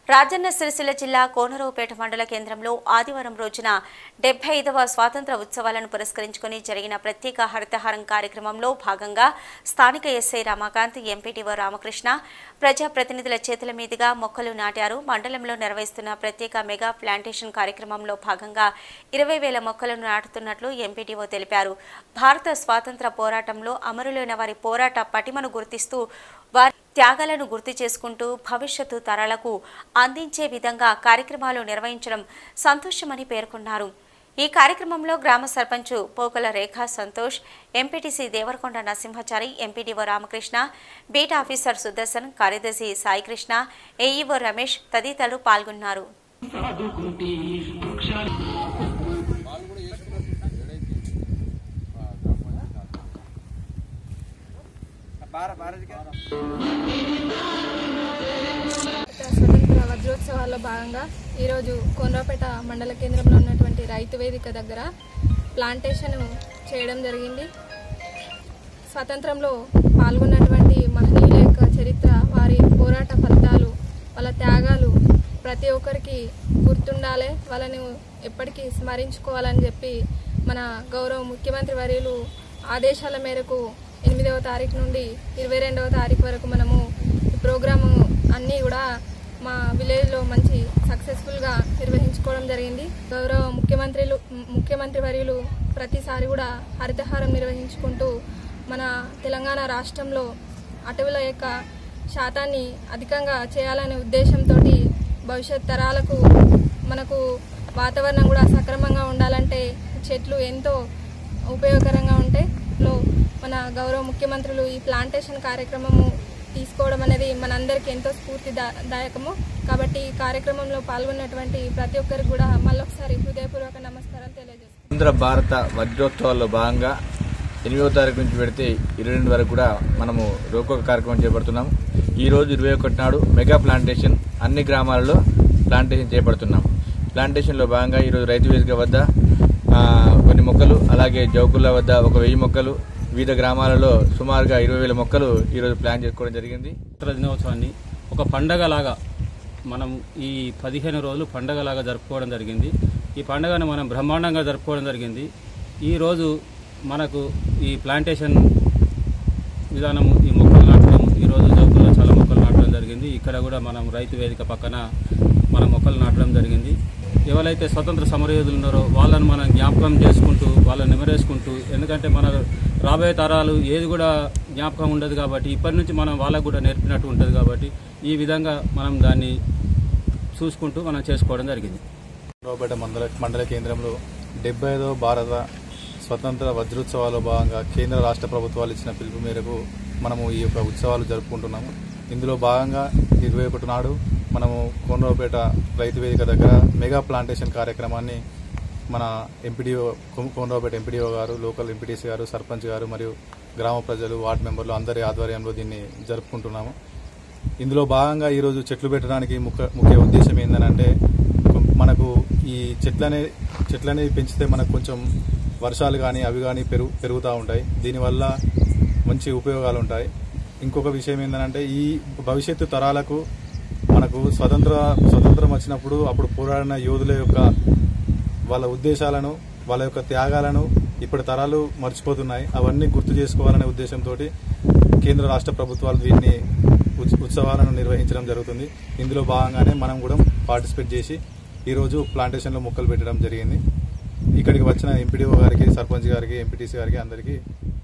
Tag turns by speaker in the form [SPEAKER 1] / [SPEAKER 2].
[SPEAKER 1] రాజన్న సిరిసిల్ల జిల్లా కోనరావుపేట మండల కేంద్రంలో ఆదివారం రోజున డెబ్బై ఐదవ స్వాతంత్ర ఉత్సవాలను పురస్కరించుకుని జరిగిన ప్రత్యేక హరితహారం కార్యక్రమంలో భాగంగా స్థానిక ఎస్ఐ రమాకాంత్ ఎంపీటీఓ రామకృష్ణ ప్రజాప్రతినిధుల చేతుల మీదుగా మొక్కలు నాటారు మండలంలో నిర్వహిస్తున్న ప్రత్యేక మెగా ప్లాంటేషన్ కార్యక్రమంలో భాగంగా ఇరవై వేల మొక్కలను నాటుతున్నట్లు ఎంపీటీఓ తెలిపారు భారత స్వాతంత్ర పోరాటంలో అమరులైన వారి పోరాట పటిమను గుర్తిస్తూ వారి త్యాగాలను గుర్తు చేసుకుంటూ భవిష్యత్తు తరాలకు అందించే విధంగా కార్యక్రమాలు నిర్వహించడం సంతోషమని పేర్కొన్నారు ఈ కార్యక్రమంలో గ్రామ sarpanch Pokala Rekha Santosh MPTC Devarakonda Narasimhachari MPDO Ramakrishna beat officer Sudarshan కార్యదర్శి సాయికృష్ణ ఏఈఓ రమేష్ తదితరులు పాల్గొన్నారు
[SPEAKER 2] స్వతంత్ర వజ్రోత్సవాల్లో భాగంగా ఈరోజు కోనరాపేట మండల కేంద్రంలో ఉన్నటువంటి రైతు వేదిక దగ్గర ప్లాంటేషన్ చేయడం జరిగింది స్వతంత్రంలో పాల్గొన్నటువంటి మహనీయుల యొక్క చరిత్ర వారి పోరాట ఫలితాలు వాళ్ళ త్యాగాలు ప్రతి ఒక్కరికి గుర్తుండాలి వాళ్ళని ఎప్పటికీ స్మరించుకోవాలని చెప్పి మన గౌరవ ముఖ్యమంత్రి వర్యులు ఆదేశాల మేరకు ఎనిమిదవ తారీఖు నుండి ఇరవై రెండవ తారీఖు వరకు మనము ఈ ప్రోగ్రాము అన్నీ కూడా మా విలేజ్లో మంచి సక్సెస్ఫుల్గా నిర్వహించుకోవడం జరిగింది గౌరవ ముఖ్యమంత్రులు ముఖ్యమంత్రి వర్యులు ప్రతిసారి కూడా హరితహారం నిర్వహించుకుంటూ మన తెలంగాణ రాష్ట్రంలో అటవుల యొక్క శాతాన్ని అధికంగా చేయాలనే ఉద్దేశంతో భవిష్యత్ తరాలకు మనకు వాతావరణం కూడా సక్రమంగా ఉండాలంటే చెట్లు ఎంతో ఉపయోగకరంగా ఉంటాయి లో మన గౌరవ ముఖ్యమంత్రులు ఈ ప్లాంటేషన్ కార్యక్రమము తీసుకోవడం అనేది మనందరికీ ఎంతో స్ఫూర్తిదాయకము కాబట్టి ఈ కార్యక్రమంలో పాల్గొన్నటువంటి ప్రతి ఒక్కరికి కూడా మళ్ళొకసారి హృదయపూర్వక నమస్కారాలు తెలియజేస్తాను
[SPEAKER 3] ఆంధ్ర భారత వజ్రోత్సవాల్లో భాగంగా ఎనిమిదవ తారీఖు నుంచి పెడితే ఇరవై రెండు వరకు కూడా మనము రోకొక కార్యక్రమం చేపడుతున్నాం ఈ రోజు ఇరవై ఒకటి నాడు మెగా ప్లాంటేషన్ అన్ని గ్రామాలలో ప్లాంటేషన్ చేపడుతున్నాం ప్లాంటేషన్లో భాగంగా ఈరోజు రైతు వేదిక వద్ద ఆ, కొన్ని మొక్కలు అలాగే జౌకుల వద్ద ఒక వెయ్యి మొక్కలు వివిధ గ్రామాలలో సుమారుగా ఇరవై వేల మొక్కలు ఈరోజు ప్లాన్ చేసుకోవడం జరిగింది
[SPEAKER 4] స్వాతంత్ర దినోత్సవాన్ని ఒక పండగలాగా మనం ఈ పదిహేను రోజులు పండగలాగా జరుపుకోవడం జరిగింది ఈ పండగను మనం బ్రహ్మాండంగా జరుపుకోవడం జరిగింది ఈరోజు మనకు ఈ ప్లాంటేషన్ విధానము ఈ మొక్కలు నాటడం ఈరోజు జౌకుల్లో చాలా మొక్కలు నాటడం జరిగింది ఇక్కడ కూడా మనం రైతు వేదిక పక్కన మన మొక్కలు నాటడం జరిగింది ఎవరైతే స్వతంత్ర సమరయోధులు ఉన్నారో వాళ్ళని మనం జ్ఞాపకం చేసుకుంటూ వాళ్ళని నిమరేసుకుంటూ ఎందుకంటే మన రాబోయే తరాలు ఏది కూడా జ్ఞాపకం ఉండదు కాబట్టి ఇప్పటి నుంచి మనం వాళ్ళకు కూడా నేర్పినట్టు ఉంటుంది కాబట్టి ఈ విధంగా మనం దాన్ని చూసుకుంటూ మనం చేసుకోవడం జరిగింది
[SPEAKER 5] రావుపేట మండల మండల కేంద్రంలో డెబ్బై ఐదవ భారత స్వతంత్ర వజ్రోత్సవాల్లో భాగంగా కేంద్ర రాష్ట్ర ప్రభుత్వాలు ఇచ్చిన పిలుపు మేరకు మనము ఈ యొక్క ఉత్సవాలు జరుపుకుంటున్నాము ఇందులో భాగంగా ఇరవై ఒకటి నాడు మనము కోనరావుపేట రైతు వేదిక దగ్గర మెగా ప్లాంటేషన్ కార్యక్రమాన్ని మన ఎంపీడీఓ కోనరావుపేట ఎంపీడీఓ గారు లోకల్ ఎంపీటీసీ గారు సర్పంచ్ గారు మరియు గ్రామ ప్రజలు వార్డు మెంబర్లు అందరి ఆధ్వర్యంలో దీన్ని జరుపుకుంటున్నాము ఇందులో భాగంగా ఈరోజు చెట్లు పెట్టడానికి ముఖ్య ముఖ్య ఉద్దేశం ఏంటంటే మనకు ఈ చెట్లనే చెట్లనేవి పెంచితే మనకు కొంచెం వర్షాలు కానీ అవి కానీ పెరుగు పెరుగుతూ ఉంటాయి దీనివల్ల మంచి ఉపయోగాలు ఉంటాయి ఇంకొక విషయం ఏంటంటే ఈ భవిష్యత్తు తరాలకు మనకు స్వతంత్ర స్వతంత్రం వచ్చినప్పుడు అప్పుడు పోరాడిన యోధుల యొక్క వాళ్ళ ఉద్దేశాలను వాళ్ళ యొక్క త్యాగాలను ఇప్పటి తరాలు మర్చిపోతున్నాయి అవన్నీ గుర్తు చేసుకోవాలనే ఉద్దేశంతో కేంద్ర రాష్ట్ర ప్రభుత్వాలు దీన్ని ఉత్స- ఉత్సవాలను నిర్వహించడం జరుగుతుంది ఇందులో భాగంగానే మనం కూడా పార్టిసిపేట్ చేసి ఈరోజు ప్లాంటేషన్లో మొక్కలు పెట్టడం జరిగింది ఇక్కడికి వచ్చిన ఎంపీడీఓ గారికి సర్పంచ్ గారికి ఎంపీటీసీ గారికి అందరికీ